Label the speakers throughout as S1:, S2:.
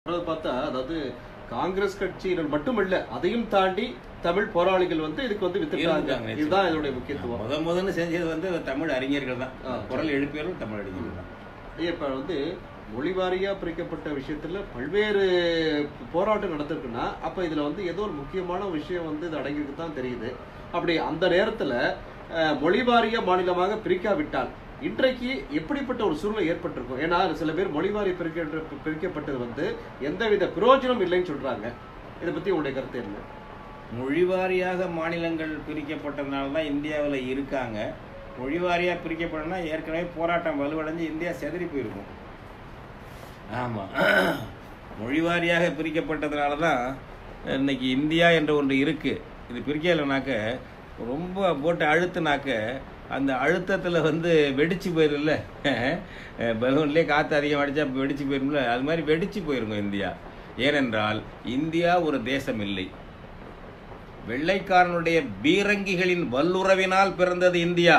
S1: அதாவது பார்த்தா அதாவது காங்கிரஸ் கட்சியினர் மட்டுமல்ல அதையும் தாண்டி தமிழ் போராளிகள் வந்து இதுக்கு வந்து வித்துட்டாங்க
S2: இருந்தாங்க,
S1: இதுதான் இதோடைய முக்கியத்துவம்
S2: முத முதன்னு செஞ்சது வந்து தமிழ் அறிஞர்கள் தான்
S1: ஆ.
S2: குரல் எழுப்பியவர்கள் தமிழ் அறிஞர்கள் தான்
S1: ஐயா, இப்ப வந்து மொழிவாரியா பிரிக்கப்பட்ட விஷயத்துல பல்வேறு போராட்டம் நடத்திருக்குன்னா அப்ப இதுல வந்து ஏதோ ஒரு முக்கியமான விஷயம் வந்து இது அடங்கியிருக்கு தான் தெரியுது அப்படி அந்த நேரத்துல அஹ், மொழிவாரிய மாநிலமாக பிரிக்காவிட்டால் இன்றைக்கு எப்படிப்பட்ட ஒரு சூழ்நிலை ஏற்பட்டிருக்கும் ஏன்னா சில பேர் மொழிவாரி பிரிக்க பிரிக்கப்பட்டது வந்து எந்தவித பிரயோஜனம் இல்லைன்னு சொல்றாங்க இதை பத்தி உங்களுடைய கருத்து என்ன
S2: மொழிவாரியாக மாநிலங்கள் பிரிக்கப்பட்டதுனால தான் இந்தியாவில் இருக்காங்க மொழிவாரியாக பிரிக்கப்படனா ஏற்கனவே போராட்டம் வலுவடைஞ்சு இந்தியா செதறி போயிருக்கும் ஆமாம் மொழிவாரியாக பிரிக்கப்பட்டதுனால தான் இன்னைக்கு இந்தியா என்ற ஒன்று இருக்குது இது பிரிக்கலைனாக்க ரொம்ப போட்டு அழுத்துனாக்க அந்த அழுத்தத்தில் வந்து வெடிச்சு போயிரும்ல பலூன்லேயே காற்று அதிகம் அடித்தா வெடிச்சு போயிரும்ல அது மாதிரி வெடிச்சு போயிருங்க இந்தியா ஏனென்றால் இந்தியா ஒரு தேசம் இல்லை வெள்ளைக்காரனுடைய பீரங்கிகளின் வல்லுறவினால் பிறந்தது இந்தியா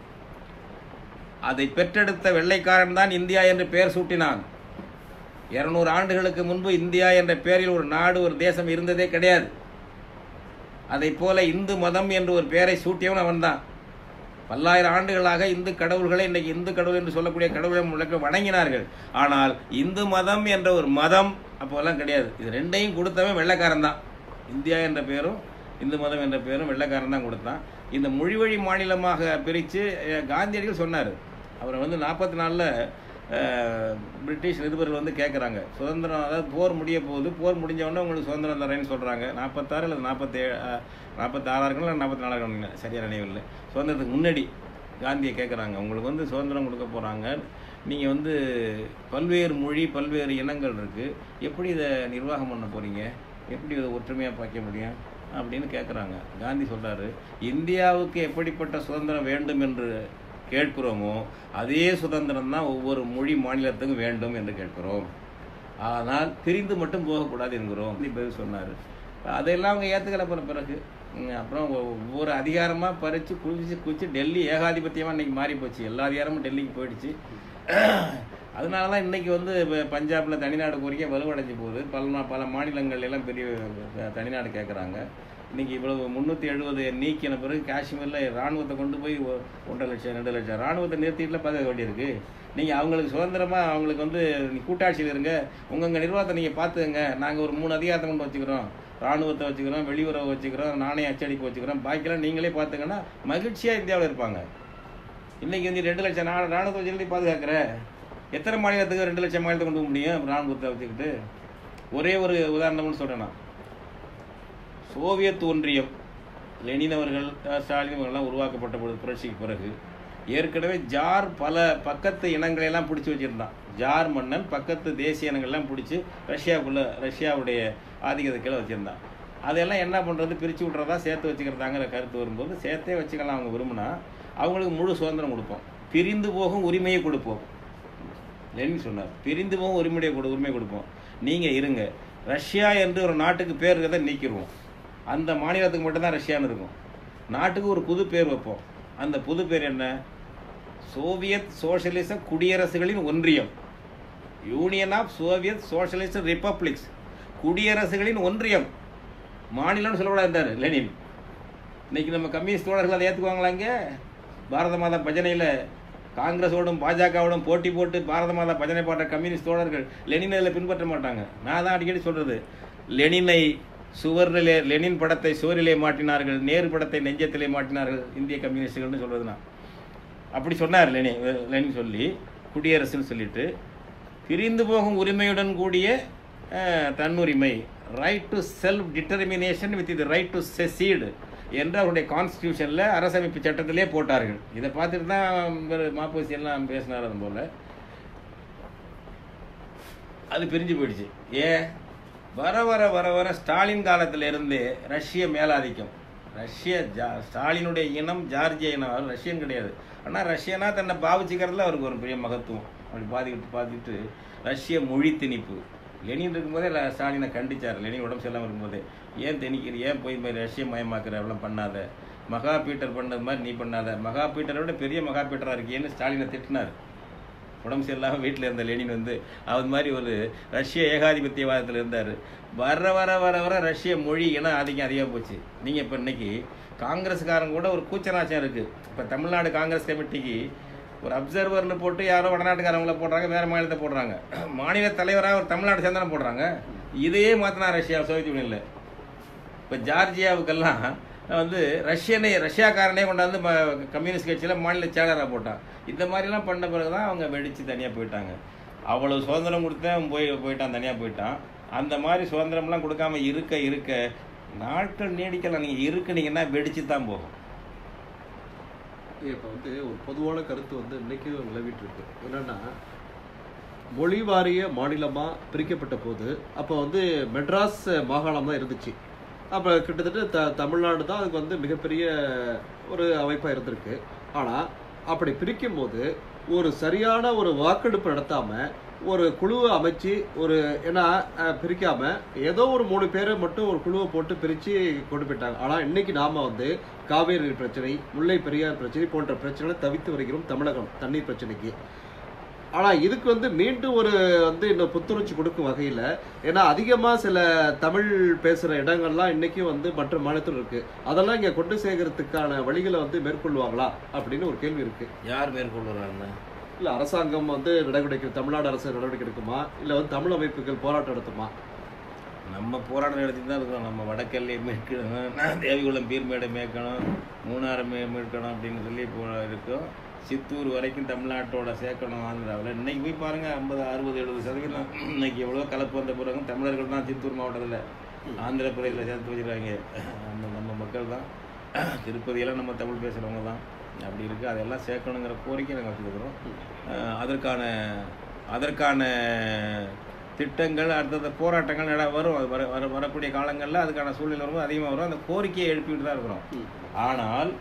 S2: அதை பெற்றெடுத்த வெள்ளைக்காரன் தான் இந்தியா என்று பெயர் சூட்டினான் இருநூறு ஆண்டுகளுக்கு முன்பு இந்தியா என்ற பெயரில் ஒரு நாடு ஒரு தேசம் இருந்ததே கிடையாது அதைப் போல இந்து மதம் என்று ஒரு பெயரை சூட்டியவன் அவன்தான் பல்லாயிரம் ஆண்டுகளாக இந்து கடவுள்களை இன்னைக்கு இந்து கடவுள் என்று சொல்லக்கூடிய கடவுளை முழக்க வணங்கினார்கள் ஆனால் இந்து மதம் என்ற ஒரு மதம் அப்போல்லாம் கிடையாது இது ரெண்டையும் கொடுத்தவன் வெள்ளைக்காரன் தான் இந்தியா என்ற பெயரும் இந்து மதம் என்ற பெயரும் வெள்ளைக்காரன் தான் கொடுத்தான் இந்த மொழிவழி மாநிலமாக பிரித்து காந்தியடிகள் சொன்னார் அவரை வந்து நாற்பத்தி நாலில் பிரிட்டிஷ் நிருபர்கள் வந்து கேட்குறாங்க சுதந்திரம் அதாவது போர் முடிய போகுது போர் முடிஞ்ச உடனே உங்களுக்கு சுதந்திரம் தரேன்னு சொல்கிறாங்க நாற்பத்தாறு அல்லது நாற்பத்தேழு நாற்பத்தாறாக இருக்கணும் நாற்பத்தி நாலாக இருக்கணும் சரியாக நினைவில்லை சுதந்திரத்துக்கு முன்னாடி காந்தியை கேட்குறாங்க உங்களுக்கு வந்து சுதந்திரம் கொடுக்க போகிறாங்க நீங்கள் வந்து பல்வேறு மொழி பல்வேறு இனங்கள் இருக்குது எப்படி இதை நிர்வாகம் பண்ண போகிறீங்க எப்படி இதை ஒற்றுமையாக பார்க்க முடியும் அப்படின்னு கேட்குறாங்க காந்தி சொல்றாரு இந்தியாவுக்கு எப்படிப்பட்ட சுதந்திரம் வேண்டும் என்று கேட்கிறோமோ அதே சுதந்திரம் தான் ஒவ்வொரு மொழி மாநிலத்துக்கும் வேண்டும் என்று கேட்கிறோம் ஆனால் பிரிந்து மட்டும் போகக்கூடாது என்கிறோம் இப்படி பதில் சொன்னார் அதையெல்லாம் அவங்க ஏற்றுக்கல பிற பிறகு ம், அப்புறம் ஒ- ஒவ்வொரு அதிகாரமாக பறித்து குளிச்சு குளிச்சு டெல்லி ஏகாதிபத்தியமாக இன்னைக்கு மாறி போச்சு எல்லா அதிகாரமும் டெல்லிக்கு போயிடுச்சு அதனால தான் இன்னைக்கு வந்து இப்போ பஞ்சாபில் தனிநாடு கோரிக்கை வலுவடைஞ்சு போகுது பல மா- பல மாநிலங்கள் எல்லாம் பெரிய அஹ், தனிநாடு கேட்குறாங்க இன்னைக்கு இவ்வளவு முந்நூற்றி எழுபது நீக்கின பிறகு காஷ்மீரில் ராணுவத்தை கொண்டு போய் ஒ- ஒன்றரை லட்சம் ரெண்டு லட்சம் ராணுவத்தை நிறுத்திட்டுல பாதுகாக்க வேண்டியிருக்கு நீங்கள் அவங்களுக்கு சுதந்திரமாக அவங்களுக்கு வந்து நீ கூட்டாட்சியில் இருங்க உங்கள் நிர்வாகத்தை நீங்கள் பார்த்துக்கங்க நாங்கள் ஒரு மூணு அதிகாரத்தை கொண்டு வச்சுக்கிறோம் ராணுவத்தை வச்சுக்கிறோம் வெளியுறவு வச்சுக்கிறோம் நாணய அச்சடிப்பு வச்சுக்கிறோம் பாக்கியெல்லாம் நீங்களே பார்த்துங்கன்னா மகிழ்ச்சியாக இந்தியாவில் இருப்பாங்க இன்னைக்கு வந்து ரெண்டு லட்சம் நா ராணுவத்தை வச்சுக்கிட்டு நீ பாதுகாக்கிற எத்தனை மாநிலத்துக்கு ரெண்டு லட்சம் மாநிலத்தை கொண்டு போக முடியும் ராணுவத்தை வச்சுக்கிட்டு ஒரே ஒரு உதாரணம்னு சொல்கிறேன் நான் சோவியத் ஒன்றியம் லெனின் அவர்கள் அஹ், ஸ்டாலின் அவர்கள்லாம் உருவாக்கப்பட்ட பொழுது புரட்சிக்கு பிறகு ஏற்கனவே ஜார் பல பக்கத்து இனங்களை எல்லாம் பிடிச்சி வச்சிருந்தான் ஜார் மன்னன் பக்கத்து தேசிய இனங்கள்லாம் பிடிச்சி ரஷ்யாவுக்குள்ள ரஷ்யாவுடைய ஆதிக்கத்தை கீழே வச்சிருந்தான் அதெல்லாம் என்ன பண்ணுறது பிரித்து விட்றதா சேர்த்து வச்சுக்கிறதாங்கிற கருத்து வரும்போது சேர்த்தே வச்சுக்கலாம் அவங்க விரும்பினா அவங்களுக்கு முழு சுதந்திரம் கொடுப்போம் பிரிந்து போகும் உரிமையை கொடுப்போம் லெனின் சொன்னார் பிரிந்து போகும் உரிமையை கொடு உரிமை கொடுப்போம் நீங்கள் இருங்க ரஷ்யா என்று ஒரு நாட்டுக்கு பேர் இருக்கிறத நீக்கிடுவோம் அந்த மாநிலத்துக்கு மட்டும்தான் ரஷ்யான்னு இருக்கும் நாட்டுக்கு ஒரு புது பேர் வைப்போம் அந்த புது பேர் என்ன சோவியத் சோஷலிச குடியரசுகளின் ஒன்றியம் union of Soviet socialist republics குடியரசுகளின் ஒன்றியம் மாநிலம்னு சொல்லக்கூடாது இருந்தார் லெனின் இன்னைக்கு நம்ம கம்யூனிஸ்ட் தோழர்கள் அதை ஏற்றுக்குவாங்களா இங்கே பாரத மாதா பஜனையில் காங்கிரஸோடும் பாஜகவோடும் போட்டி போட்டு பாரத மாதா பஜனை பாடுற கம்யூனிஸ்ட் தோழர்கள் லெனினை இதில் பின்பற்ற மாட்டாங்க நான் தான் அடிக்கடி சொல்கிறது லெனினை சுவரிலே லெனின் படத்தை சுவரிலே மாட்டினார்கள் நேரு படத்தை நெஞ்சத்திலே மாட்டினார்கள் இந்திய கம்யூனிஸ்டுகள்னு சொல்கிறது நான் அப்படி சொன்னார் லெனி லெனின் சொல்லி குடியரசுன்னு சொல்லிட்டு பிரிந்து போகும் உரிமையுடன் கூடிய அஹ், தன்னுரிமை right to self determination with இது ரைட் டு செசீடு என்று அவருடைய கான்ஸ்டியூஷனில் அரசமைப்பு சட்டத்திலே போட்டார்கள் இதை பார்த்துட்டு தான் இவர் மாப்போசி எல்லாம் பேசினார் அது போல் அது பிரிஞ்சு போயிடுச்சு ஏன் வர வர வர வர ஸ்டாலின் காலத்துல இருந்தே ரஷ்ய மேலாதிக்கம் ரஷ்ய ஜா ஸ்டாலினுடைய இனம் ஜார்ஜிய இனம் அவர் ரஷ்யன் கிடையாது ஆனால் ரஷ்யனா தன்னை பாவிச்சுக்கிறதுல அவருக்கு ஒரு பெரிய மகத்துவம் அப்படி பாதிக்கிட்டு பார்த்துட்டு ரஷ்ய மொழி திணிப்பு லெனின் இருக்கும்போதே ல- ஸ்டாலினை கண்டிச்சார் லெனின் உடம்பு சரியில்லாமல் இருக்கும்போதே ஏன் திணிக்கிற ஏன் போய் இந்த மாதிரி ரஷ்ய மயமாக்குற அப்படிலாம் பண்ணாத மகா பீட்டர் பண்ணது மாதிரி நீ பண்ணாத மகா பீட்டரை விட பெரிய மகா பீட்டராக இருக்கியேன்னு ஸ்டாலினை திட்டினார் உடம்பு சரியில்லாமல் வீட்டில் இருந்த லெனின் வந்து அவர் மாதிரி ஒரு ரஷ்ய ஏகாதிபத்தியவாதத்தில் இருந்தார் வர வர வர வர ரஷ்ய மொழி இனம் ஆதிக்கம் அதிகமாக போச்சு நீங்கள் இப்போ இன்னைக்கு காங்கிரஸ்காரங்க கூட ஒரு கூச்சநாச்சம் இருக்குது இப்போ தமிழ்நாடு காங்கிரஸ் கமிட்டிக்கு ஒரு அப்சர்வர்னு போட்டு யாரோ வடநாட்டுக்காரங்கள போடுறாங்க வேறு மாநிலத்தை போடுறாங்க மாநில தலைவராக ஒரு தமிழ்நாடு சேர்ந்தானே போடுறாங்க இதையே மாற்றினா ரஷ்யா சோவியத் யூனியனில் இப்போ ஜார்ஜியாவுக்கெல்லாம் வந்து ரஷ்யனை ரஷ்யாக்காரனே கொண்டாந்து ம- கம்யூனிஸ்ட் கட்சியில் மாநில செயலராக போட்டான் இந்த மாதிரிலாம் பண்ண பிறகு தான் அவங்க வெடித்து தனியாக போயிட்டாங்க அவ்வளவு சுதந்திரம் கொடுத்தேன் போய் போயிட்டான் தனியாக போயிட்டான் அந்த மாதிரி சுதந்திரம்லாம் கொடுக்காம இருக்க இருக்க நாட்கள் நீடிக்கலாம் நீங்கள் இருக்குனீங்கன்னா வெடிச்சு தான் போகும்
S1: இப்போ வந்து ஒரு பொதுவான கருத்து வந்து இன்னைக்கும் நிலவிட்டு இருக்கு என்னன்னா மொழி வாரிய மாநிலமா பிரிக்கப்பட்ட போது அப்போ வந்து மெட்ராஸ் மாகாணம் தான் இருந்துச்சு அப்போ கிட்டத்தட்ட த தமிழ்நாடு தான் அதுக்கு வந்து மிகப்பெரிய ஒரு அமைப்பாக இருந்திருக்கு ஆனால் அப்படி பிரிக்கும் போது ஒரு சரியான ஒரு வாக்கெடுப்பு நடத்தாம ஒரு குழுவை அமைச்சு ஒரு ஏன்னா அஹ், பிரிக்காம ஏதோ ஒரு மூணு பேரை மட்டும் ஒரு குழுவை போட்டு பிரிச்சு கொண்டு போயிட்டாங்க ஆனா இன்னைக்கு நாம வந்து காவேரி நீர் பிரச்சனை முல்லை பெரியார் பிரச்சனை போன்ற பிரச்சனைகளை தவித்து வருகிறோம் தமிழகம் தண்ணீர் பிரச்சனைக்கு ஆனா இதுக்கு வந்து மீண்டும் ஒரு வந்து இன்னும் புத்துணர்ச்சி கொடுக்கும் வகையில ஏன்னா அதிகமா சில தமிழ் பேசுற இடங்கள்லாம் இன்னைக்கும் வந்து மற்ற மாநிலத்தில் இருக்கு அதெல்லாம் இங்க கொண்டு சேர்க்கறதுக்கான வழிகளை வந்து மேற்கொள்வாங்களா அப்படின்னு ஒரு கேள்வி இருக்கு
S2: யார் மேற்கொள்ளுறாங்க
S1: இல்ல அரசாங்கம் வந்து நடவடிக்கை தமிழ்நாடு அரசு நடவடிக்கை எடுக்குமா இல்ல வந்து தமிழ் அமைப்புகள் போராட்டம் நடத்துமா
S2: நம்ம போராட்டம் நடத்தி தான் இருக்கிறோம் நம்ம வடக்கல்லையை மீட்கணும் தேவிகுளம் பீர்மேடை மேய்க்கணும் மூணாறு மே மீட்கணும் அப்படின்னு சொல்லி இப்போ இருக்கோம் சித்தூர் வரைக்கும் தமிழ்நாட்டோட சேர்க்கணும் ஆந்திராவில் இன்னைக்கு போய் பாருங்க ஐம்பது அறுபது எழுபது சதவீதம் இன்னைக்கு எவ்வளோ கலப்பு வந்த பிறகு தமிழர்கள் தான் சித்தூர் மாவட்டத்தில் ஆந்திர பிரதேசில் சேர்த்து வச்சிருக்காங்க நம்ம நம்ம மக்கள் தான் திருப்பதியெல்லாம் நம்ம தமிழ் பேசுகிறவங்க தான் அப்படி இருக்குது அதெல்லாம் சேர்க்கணுங்கிற கோரிக்கை நாங்கள் வச்சுருக்கிறோம் அஹ் அதற்கான அதற்கான திட்டங்கள் அடுத்தது போராட்டங்கள் நட வரும் அது வர வர வரக்கூடிய காலங்களில் அதுக்கான சூழ்நிலை வரும் அதிகமாக வரும் அந்த கோரிக்கையை எழுப்பிட்டு தான் இருக்கிறோம் ஆனால்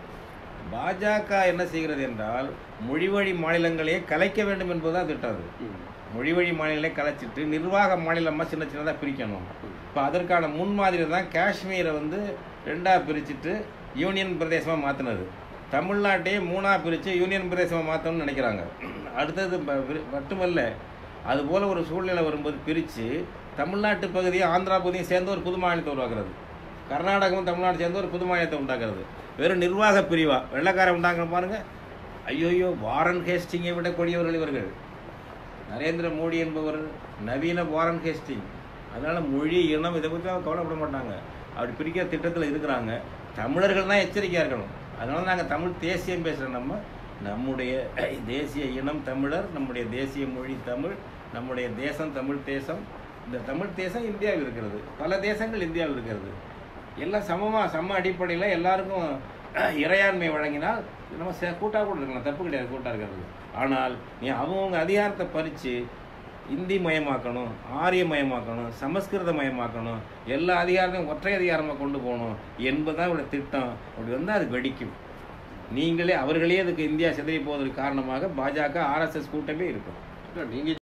S2: பாஜக என்ன செய்கிறது என்றால் மொழிவழி மாநிலங்களையே கலைக்க வேண்டும் என்பதுதான் திட்டம் அது மொழிவழி மாநிலங்களை கலைச்சிட்டு நிர்வாக மாநிலமாக சின்ன சின்னதாக பிரிக்கணும் இப்போ அதற்கான முன்மாதிரி தான் காஷ்மீரை வந்து ரெண்டாக பிரிச்சுட்டு யூனியன் பிரதேசமாக மாற்றினது தமிழ்நாட்டையே மூணாக பிரித்து யூனியன் பிரதேசமாக மாற்றணும்னு நினைக்கிறாங்க அடுத்தது ப- விரு- மட்டுமல்ல அதுபோல் ஒரு சூழ்நிலை வரும்போது பிரித்து தமிழ்நாட்டு பகுதியை ஆந்திரா பகுதியும் சேர்ந்து ஒரு புது மாநிலத்தை உருவாக்குறது கர்நாடகமும் தமிழ்நாடு சேர்ந்து ஒரு புது மாநிலத்தை உண்டாக்குறது வெறும் நிர்வாக பிரிவா வெள்ளக்காரன் உண்டாங்க பாருங்க ஐயோயோ வாரன் ஹேஸ்டிங்கை விட கொடியவர்கள் இவர்கள் நரேந்திர மோடி என்பவர் நவீன வாரன் ஹேஸ்டிங் அதனால மொழி இனம் இதை பற்றி அவங்க கவலைப்பட மாட்டாங்க அப்படி பிரிக்கிற திட்டத்தில் இருக்கிறாங்க தமிழர்கள் தான் எச்சரிக்கையாக இருக்கணும் அதனால நாங்கள் தமிழ் தேசியம் பேசுகிற நம்ம நம்முடைய தேசிய இனம் தமிழர் நம்முடைய தேசிய மொழி தமிழ் நம்முடைய தேசம் தமிழ் தேசம் இந்த தமிழ் தேசம் இந்தியாவில் இருக்கிறது பல தேசங்கள் இந்தியாவில் இருக்கிறது எல்லாம் சமமாக சம அடிப்படையில் எல்லாருக்கும் இறையாண்மை வழங்கினால் நம்ம சே கூட்டாக கூட இருக்கலாம் தப்பு கிடையாது கூட்டாக இருக்கிறது ஆனால் நீ அவங்கவுங்க அதிகாரத்தை பறித்து இந்தி மயமாக்கணும் ஆரிய மயமாக்கணும் சமஸ்கிருத மயமாக்கணும் எல்லா அதிகாரத்தையும் ஒற்றை அதிகாரமாக கொண்டு போகணும் என்பதுதான் இவருடைய திட்டம் அப்படி வந்தால் அது வெடிக்கும் நீங்களே அவர்களே அதுக்கு இந்தியா சிதறி போவதற்கு காரணமாக பாஜக ஆர்எஸ்எஸ் கூட்டமே இருக்கும்
S1: இல்ல, நீங்க